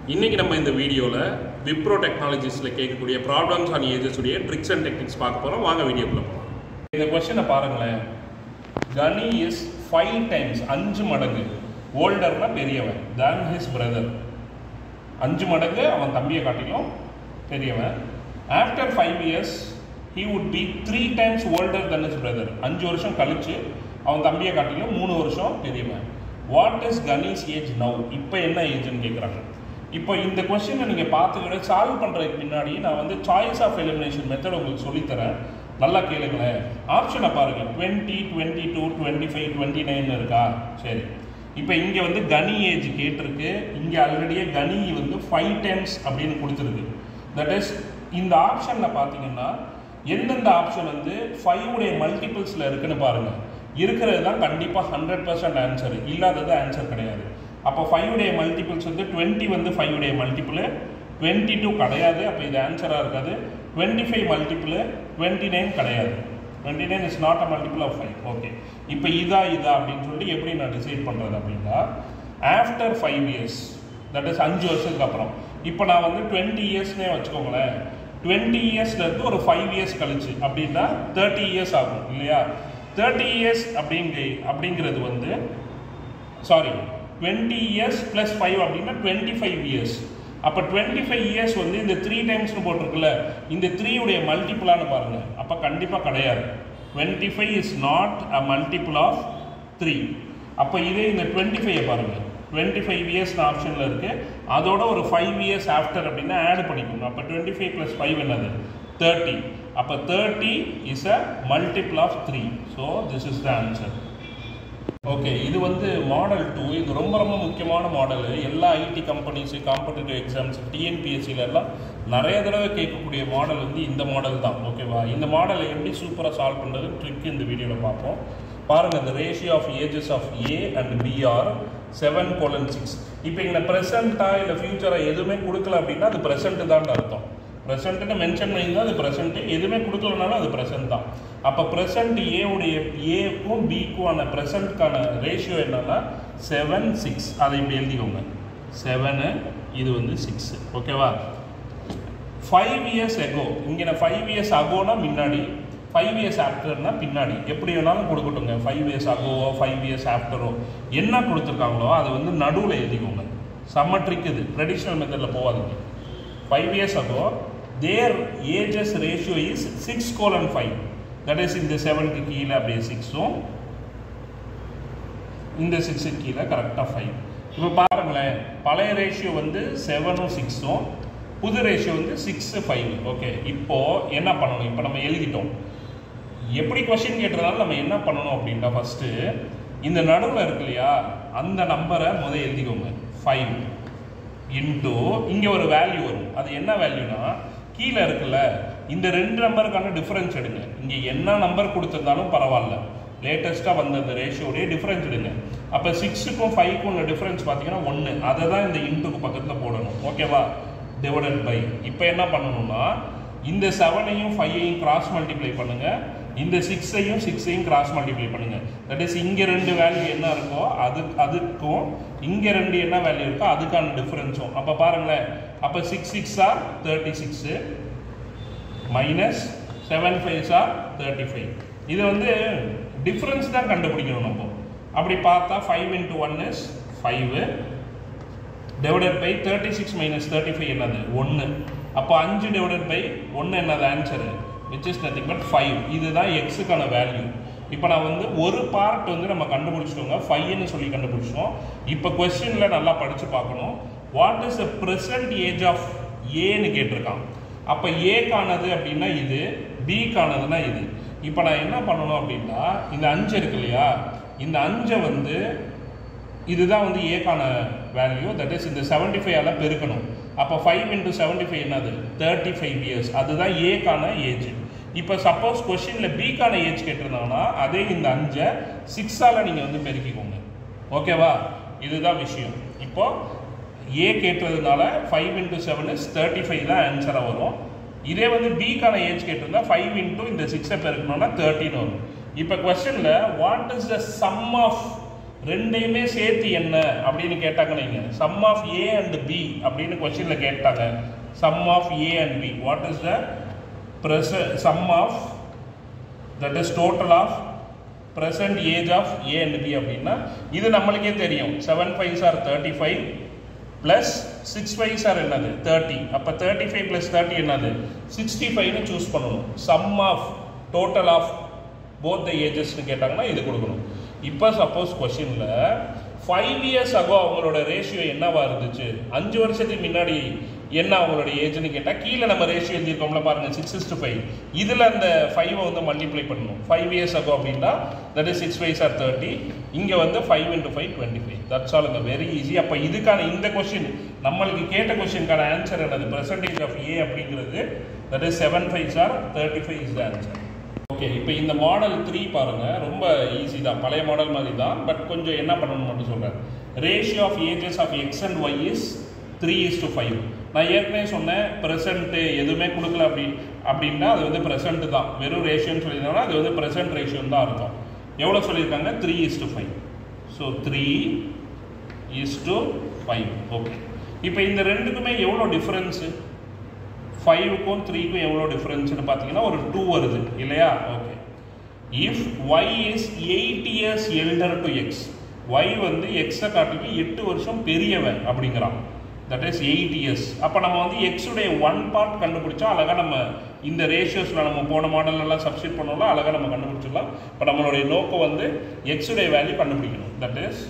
இன்னைக்கு நம்ம இந்த வீடியோவில் விப்ரோ டெக்னாலஜிஸில் கேட்கக்கூடிய ப்ராப்ளம்ஸ் ஆன் ஏஜஸ் உடைய ட்ரிக்ஸ் அண்ட் டெக்னிக்ஸ் பார்க்க போகிறோம் வாங்க வீடியோக்குள்ள போகலாம் இந்த கொஸ்டினை பாருங்களேன் கனி இஸ் ஃபைவ் டைம்ஸ் அஞ்சு மடங்கு ஓல்டர்னா பெரியவன் தேன் ஹிஸ் பிரதர் அஞ்சு மடங்கு அவன் தம்பியை காட்டிலும் பெரியவன் after five years he would be three times older than his brother அஞ்சு வருஷம் கழிச்சு அவன் தம்பியை காட்டிலும் மூணு வருஷம் பெரியவன் what is Ganesh age now இப்போ என்ன ஏஜ்னு கேட்குறாங்க இப்போ இந்த கொஸ்டினை நீங்கள் பார்த்துக்கிட்டு சால்வ் பண்ணுறதுக்கு முன்னாடி நான் வந்து சாய்ஸ் ஆஃப் எலிமினேஷன் மெத்தட் உங்களுக்கு சொல்லித்தரேன் நல்லா கேளுங்களேன் ஆப்ஷனை பாருங்கள் twenty twenty two twenty five twenty nine இருக்கா சரி இப்போ இங்கே வந்து கனி ஏஜ் கேட்டிருக்கு இங்கே ஆல்ரெடியே கனி வந்து ஃபைவ் டைம்ஸ் அப்படின்னு கொடுத்துருக்கு தட் இஸ் இந்த ஆப்ஷனில் பார்த்தீங்கன்னா எந்தெந்த ஆப்ஷன் வந்து ஃபைவ் உடைய மல்டிபிள்ஸில் இருக்குன்னு பாருங்கள் இருக்கிறது தான் கண்டிப்பாக ஹண்ட்ரட் பர்சன்ட் ஆன்சர் இல்லாதது ஆன்சர் கிடையாது அப்போ ஃபைவ் உடைய மல்டிபிள்ஸ் வந்து டுவெண்ட்டி வந்து ஃபைவ் உடைய மல்டிபிள் டுவெண்ட்டி டூ கிடையாது அப்போ இது ஆன்சராக இருக்காது twenty five multiple twenty nine கிடையாது twenty nine is not a multiple of five okay இப்போ இதா இதா அப்படின்னு சொல்லிட்டு எப்படி நான் டிசைட் பண்ணுறது அப்படின்னா after five years that is அஞ்சு வருஷத்துக்கு அப்புறம் இப்போ நான் வந்து டுவெண்ட்டி இயர்ஸ்னே வச்சுக்கோங்களேன் டுவெண்ட்டி இயர்ஸ்லேருந்து ஒரு ஃபைவ் இயர்ஸ் கழிச்சு அப்படின்னா தேர்ட்டி இயர்ஸ் ஆகும் இல்லையா தேர்ட்டி இயர்ஸ் அப்படிங்க அப்படிங்கிறது வந்து sorry twenty years plus five அப்படின்னா டுவெண்ட்டி ஃபைவ் இயர்ஸ் அப்போ டுவெண்ட்டி ஃபைவ் இயர்ஸ் வந்து இந்த த்ரீ டைம்ஸ்னு போட்டிருக்குல்ல இந்த த்ரீயுடைய மல்டிப்புளான்னு பாருங்கள் அப்போ கண்டிப்பாக கிடையாது twenty five is not a multiple of three அப்போ இதே இந்த டுவெண்ட்டி ஃபைவை பாருங்கள் டுவெண்ட்டி ஃபைவ் இயர்ஸ் ஆப்ஷனில் இருக்குது அதோட ஒரு ஃபைவ் இயர்ஸ் ஆஃப்டர் அப்படின்னா ஆட் பண்ணிக்கணும் அப்போ டுவெண்ட்டி ஃபைவ் ப்ளஸ் ஃபைவ் என்னது தேர்ட்டி அப்போ thirty is a multiple of three so this is the answer okay இது வந்து மாடல் டூ இது ரொம்ப ரொம்ப முக்கியமான மாடல் எல்லா ஐடி கம்பெனிஸு காம்படிட்டிவ் எக்ஸாம்ஸ் டிஎன்பிஎஸ்சில எல்லாம் நிறைய தடவை கேட்கக்கூடிய மாடல் வந்து இந்த மாடல் தான் ஓகேவா இந்த மாடலை எப்படி சூப்பராக சால்வ் பண்ணுறது ட்ரிக் இந்த வீடியோவில் பார்ப்போம் பாருங்கள் இந்த ratio of ages of A and B are seven colon six இப்போ இங்கே ப்ரெசண்ட்டாக இல்லை ஃபியூச்சராக எதுவுமே கொடுக்கல அப்படின்னா அது ப்ரெசென்ட் தான் அர்த்தம் ப்ரெசென்ட்னு மென்ஷன் பண்ணியிருந்தா அது ப்ரெசென்ட் எதுவுமே கொடுக்கலனாலும் அது ப்ரெசென்ட் தான் அப்போ ப்ரெசென்ட் ஏவுடைய ஏக்கும் பிக்குமான ப்ரெசென்ட்கான ரேஷியோ என்னன்னா செவன் சிக்ஸ் அதை இப்படி எழுதிக்கோங்க செவனு இது வந்து சிக்ஸு ஓகேவா ஃபைவ் இயர்ஸ் எகோ இங்கே நான் ஃபைவ் இயர்ஸ் அகோனா முன்னாடி ஃபைவ் இயர்ஸ் ஆஃப்டர்னா பின்னாடி எப்படி வேணாலும் கொடுக்கட்டுங்க ஃபைவ் இயர்ஸ் அகோவோ ஃபைவ் இயர்ஸ் ஆஃப்டரோ என்ன கொடுத்துருக்காங்களோ அது வந்து நடுவில் எழுதிக்கோங்க சம்மட்ரிக் இது ட்ரெடிஷ்னல் மெத்தடில் போகாதீங்க five years ago their ages ratio is six colon five that is இந்த செவனுக்கு கீழே அப்படியே சிக்ஸும் இந்த சிக்ஸுக்கு கீழே கரெக்டாக ஃபைவ் இப்போ பாருங்களேன் பழைய ரேஷியோ வந்து செவனும் சிக்ஸும் புது ரேஷியோ வந்து சிக்ஸு ஃபைவ் ஓகே இப்போது என்ன பண்ணணும் இப்போ நம்ம எழுதிட்டோம் எப்படி கொஷின் கேட்டதுனால நம்ம என்ன பண்ணணும் அப்படின்னா ஃபஸ்ட்டு இந்த நடுவில் இருக்கு இல்லையா அந்த நம்பரை முதல் எழுதிக்கோங்க ஃபைவ் இன்ட்டு இங்கே ஒரு வேல்யூ வரும் அது என்ன வேல்யூனா கீழே இருக்குல்ல இந்த ரெண்டு நம்பருக்கான டிஃப்ரென்ஸ் எடுங்க இங்கே என்ன நம்பர் கொடுத்துருந்தாலும் பரவாயில்ல லேட்டஸ்ட்டாக வந்த அந்த ரேஷியோடைய டிஃப்ரென்ஸ் எடுங்க அப்போ சிக்ஸுக்கும் ஃபைவ்க்கும் உள்ள டிஃப்ரென்ஸ் பார்த்தீங்கன்னா ஒன்று அதை தான் இந்த இன்ட்டுக்கு பக்கத்தில் போடணும் ஓகேவா டிவைடட் பை இப்போ என்ன பண்ணணும்னா இந்த செவனையும் ஃபைவையும் கிராஸ் மல்டிப்ளை பண்ணுங்கள் இந்த சிக்ஸையும் சிக்ஸையும் கிராஸ் மல்டிப்ளை பண்ணுங்கள் தட் இஸ் இங்கே ரெண்டு வேல்யூ என்ன இருக்கோ அது அதுக்கும் இங்கே ரெண்டு என்ன வேல்யூ இருக்கோ அதுக்கான டிஃப்ரென்ஸும் அப்போ பாருங்களேன் அப்போ six six or thirty six minus seven fives or thirty five இது வந்து டிஃப்ரென்ஸ் தான் கண்டுபிடிக்கணும் நம்ம அப்படி பார்த்தா five into one is five divided by thirty six minus thirty five என்னது ஒன்று அப்போ அஞ்சு டிவைடட் பை ஒன்று என்னது answer which is nothing but five இதுதான் எக்ஸுக்கான வேல்யூ இப்போ நான் வந்து ஒரு பார்ட் வந்து நம்ம கண்டுபிடிச்சிட்டோங்க ஃபைவ்னு சொல்லி கண்டுபிடிச்சோம் இப்போ கொஸ்டினில் நல்லா படித்து பார்க்கணும் what is the present age of ஏன்னு கேட்டிருக்கான் அப்போ ஏக்கானது அப்படின்னா இது பிக்கானதுன்னா இது இப்போ நான் என்ன பண்ணணும் அப்படின்னா இந்த அஞ்சு இருக்கு இல்லையா இந்த அஞ்சை வந்து இதுதான் வந்து ஏக்கான வேல்யூ தட் இஸ் இந்த செவன்டி ஃபைவால பெருக்கணும் அப்போ ஃபைவ் இன்ட்டு செவன்டி ஃபைவ் என்னது தேர்ட்டி ஃபைவ் இயர்ஸ் அதுதான் ஏக்கான ஏஜ் இப்போ சப்போஸ் கொஷினில் பிக்கான ஏஜ் கேட்டிருந்தாங்கன்னா அதே இந்த அஞ்சை சிக்ஸால் நீங்கள் வந்து பெருக்கிக்கோங்க ஓகேவா இதுதான் விஷயம் இப்போ ஏ கேட்டதுனால five into seven is thirty five தான் ஆன்சராக வரும் இதே வந்து பிக்கான ஏஜ் கேட்டிருந்தா ஃபைவ் இன்ட்டு இந்த சிக்ஸை பெருக்கணும்னா தேர்ட்டின்னு வரும் இப்போ கொஸ்டினில் what is the sum of ரெண்டையுமே சேர்த்து என்ன அப்படின்னு கேட்டாங்க நீங்க sum of A and B அப்படின்னு கொஸ்டின்ல கேட்டாங்க sum of A and B what is the பிரச sum of that is total of present age of A and B அப்படின்னா இது நம்மளுக்கே தெரியும் seven five or thirty five plus six five or என்னது thirty அப்போ தேர்ட்டி ஃபைவ் ப்ளஸ் தேர்ட்டி என்னது sixty ஃபைவ்னு choose பண்ணணும் sum of total of both the ஏஜஸ்னு கேட்டாங்கன்னா இது கொடுக்கணும் இப்போ சப்போஸ் கொஷினில் ஃபைவ் இயர்ஸ் அகோ அவங்களோட ரேஷியோ என்னவா இருந்துச்சு அஞ்சு வருஷத்துக்கு முன்னாடி என்ன அவங்களோட ஏஜ்னு கேட்டால் கீழே நம்ம ரேஷியோ எழுதியிருக்கோம்ல பாருங்க சிக்ஸ் இஸ் டு ஃபைவ் இதில் அந்த ஃபைவை வந்து மல்டிப்ளை பண்ணணும் ஃபைவ் இயர்ஸ் அகோ அப்படின்னா that is six five or thirty இங்கே வந்து five into five twenty five that's all இங்கே வெரி ஈஸி அப்போ இதுக்கான இந்த கொஷின் நம்மளுக்கு கேட்ட கொஷினுக்கான ஆன்சர் என்னது பெர்சன்டேஜ் ஆஃப் ஏ அப்படிங்கிறது that is seven five or thirty five is the answer okay இப்போ இந்த மாடல் த்ரீ பாருங்க ரொம்ப ஈஸி தான் பழைய மாடல் மாதிரி தான் பட் கொஞ்சம் என்ன பண்ணணும் மட்டும் சொல்கிறேன் ratio of ages of X and Y is three is to five நான் ஏற்கனவே சொன்னேன் ப்ரெசண்ட்டு எதுவுமே கொடுக்கல அப்படி அப்படின்னா அது வந்து ப்ரெசண்ட் தான் வெறும் ரேஷியோன்னு சொல்லியிருந்தோம்னா அது வந்து ப்ரெசன்ட் ரேஷியோன்னு தான் அர்த்தம் எவ்வளோ சொல்லியிருக்காங்க three is to five so three is to five okay இப்போ இந்த ரெண்டுக்குமே எவ்வளோ டிஃப்ரென்ஸு ஃபைவுக்கும் த்ரீக்கும் எவ்வளோ டிஃப்ரென்ஸ்னு பார்த்தீங்கன்னா ஒரு டூ வருது இல்லையா okay if Y is eight years elder to X Y வந்து எக்ஸை காட்டிலும் எட்டு வருஷம் பெரியவன் அப்படிங்கிறான் தட் இஸ் எயிட் இயர்ஸ் அப்போ நம்ம வந்து எக்ஸுடைய ஒன் பார்ட் கண்டுபிடிச்சா அழகாக நம்ம இந்த ரேஷியோஸில் நம்ம போன மாடல்லாம் சப்ஸ்டிட் பண்ணோம்ல அழகாக நம்ம கண்டுபிடிச்சிடலாம் இப்போ நம்மளுடைய நோக்கம் வந்து எக்ஸுடைய வேல்யூ கண்டுபிடிக்கணும் தட் இஸ்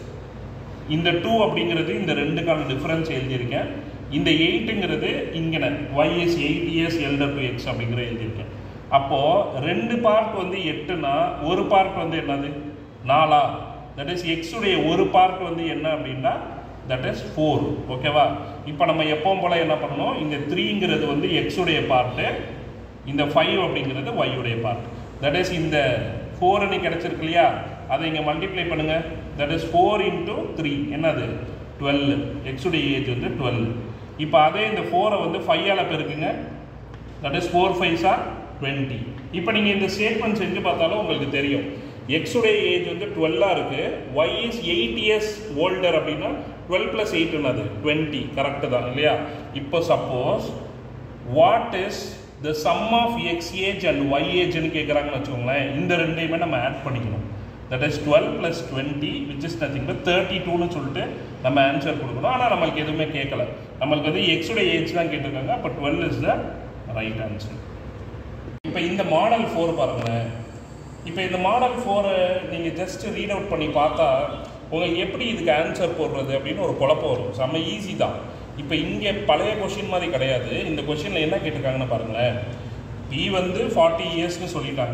இந்த டூ அப்படிங்கிறது இந்த ரெண்டுக்கான டிஃப்ரென்ஸ் எழுதியிருக்கேன் இந்த எயிட்டுங்கிறது இங்கே Y is eight years elder to X அப்படிங்கிற எழுதியிருக்கேன் அப்போது ரெண்டு பார்ட் வந்து எட்டுனா ஒரு பார்ட் வந்து என்னது நாலா தட் இஸ் எக்ஸுடைய ஒரு பார்ட் வந்து என்ன அப்படின்னா தட் இஸ் ஃபோர் ஓகேவா இப்போ நம்ம எப்பவும் போல் என்ன பண்ணணும் இந்த த்ரீங்கிறது வந்து எக்ஸுடைய பார்ட்டு இந்த ஃபைவ் அப்படிங்கிறது ஒய்யுடைய பார்ட் தட் இஸ் இந்த ஃபோர்னு கிடச்சிருக்கு இல்லையா அதை இங்கே மல்டிப்ளை பண்ணுங்க that is four into three என்னது டுவெல் எக்ஸுடைய ஏஜ் வந்து டுவெல் இப்போ அதே இந்த ஃபோரை வந்து ஃபைவால் பெருக்குங்க that is four five or twenty இப்போ நீங்கள் இந்த ஸ்டேட்மெண்ட் செஞ்சு பார்த்தாலும் உங்களுக்கு தெரியும் எக்ஸுடைய ஏஜ் வந்து டுவெல்லாக இருக்குது Y is eight years older அப்படின்னா டுவெல் ப்ளஸ் எயிட்னது டுவெண்ட்டி கரெக்டு தான் இல்லையா இப்போ suppose what is the sum of X age and Y ஏஜ்னு கேட்குறாங்கன்னு வச்சுக்கோங்களேன் இந்த ரெண்டையுமே நம்ம ஆட் பண்ணிக்கணும் that is twelve plus twenty which is nothing but thirty டூன்னு சொல்லிட்டு நம்ம ஆன்சர் கொடுக்கணும் ஆனால் நம்மளுக்கு எதுவுமே கேட்கல நம்மளுக்கு வந்து எக்ஸோட ஏஜ் தான் கேட்டிருக்காங்க அப்போ twelve is the right answer இப்போ இந்த மாடல் ஃபோர் பாருங்களேன் இப்போ இந்த மாடல் ஃபோரை நீங்கள் ஜஸ்ட் ரீட் அவுட் பண்ணி பார்த்தா உங்களுக்கு எப்படி இதுக்கு ஆன்சர் போடுறது அப்படின்னு ஒரு குழப்பம் வரும் செம்ம ஈஸி தான் இப்போ இங்கே பழைய கொஷின் மாதிரி கிடையாது இந்த கொஷினில் என்ன கேட்டிருக்காங்கன்னு பாருங்களேன் பி வந்து ஃபார்ட்டி இயர்ஸ்னு சொல்லிட்டாங்க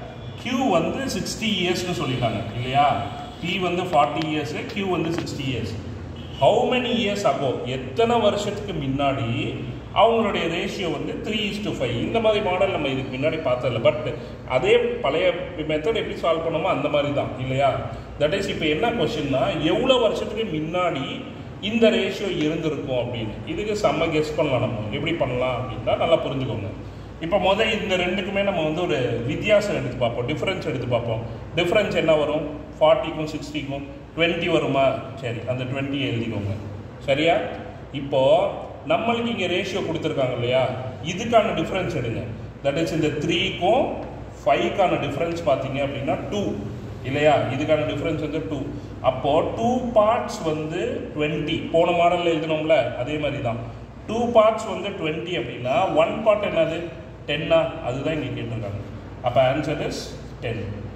Q வந்து சிக்ஸ்டி இயர்ஸ்னு சொல்லிட்டாங்க இல்லையா P வந்து ஃபார்ட்டி இயர்ஸ் Q வந்து sixty years how many years ago எத்தனை வருஷத்துக்கு முன்னாடி அவங்களுடைய ரேஷியோ வந்து த்ரீ இஸ் டு ஃபைவ் இந்த மாதிரி மாடல் நம்ம இதுக்கு முன்னாடி பார்த்ததில்ல பட் அதே பழைய மெத்தட் எப்படி சால்வ் பண்ணோமோ அந்த மாதிரி தான் இல்லையா தட் இஸ் இப்போ என்ன கொஷின்னா எவ்வளோ வருஷத்துக்கு முன்னாடி இந்த ரேஷியோ இருந்திருக்கும் அப்படின்னு இதுக்கு செம்ம கெஸ் பண்ணலாம் நம்ம எப்படி பண்ணலாம் அப்படின்னா நல்லா புரிஞ்சுக்கோங்க இப்போ முதல் இந்த ரெண்டுக்குமே நம்ம வந்து ஒரு வித்தியாசம் எடுத்து பார்ப்போம் டிஃப்ரென்ஸ் எடுத்து பார்ப்போம் டிஃப்ரென்ஸ் என்ன வரும் ஃபார்ட்டிக்கும் சிக்ஸ்டிக்கும் டுவெண்ட்டி வருமா சரி அந்த டுவெண்ட்டி எழுதிக்கோங்க சரியா இப்போது நம்மளுக்கு இங்கே ரேஷியோ கொடுத்துருக்காங்க இல்லையா இதுக்கான டிஃப்ரென்ஸ் எடுங்க தட் இஸ் இந்த த்ரீக்கும் ஃபைவ்க்கான டிஃப்ரென்ஸ் பார்த்தீங்க அப்படின்னா டூ இல்லையா இதுக்கான டிஃப்ரென்ஸ் வந்து டூ அப்போது டூ பார்ட்ஸ் வந்து டுவெண்ட்டி போன மாடலில் எழுதினோம்ல அதே மாதிரி தான் டூ பார்ட்ஸ் வந்து டுவெண்ட்டி அப்படின்னா ஒன் பார்ட் என்னது டென்னா அதுதான் இங்கே கேட்டிருக்காங்க அப்போ ஆன்சர் இஸ் டென்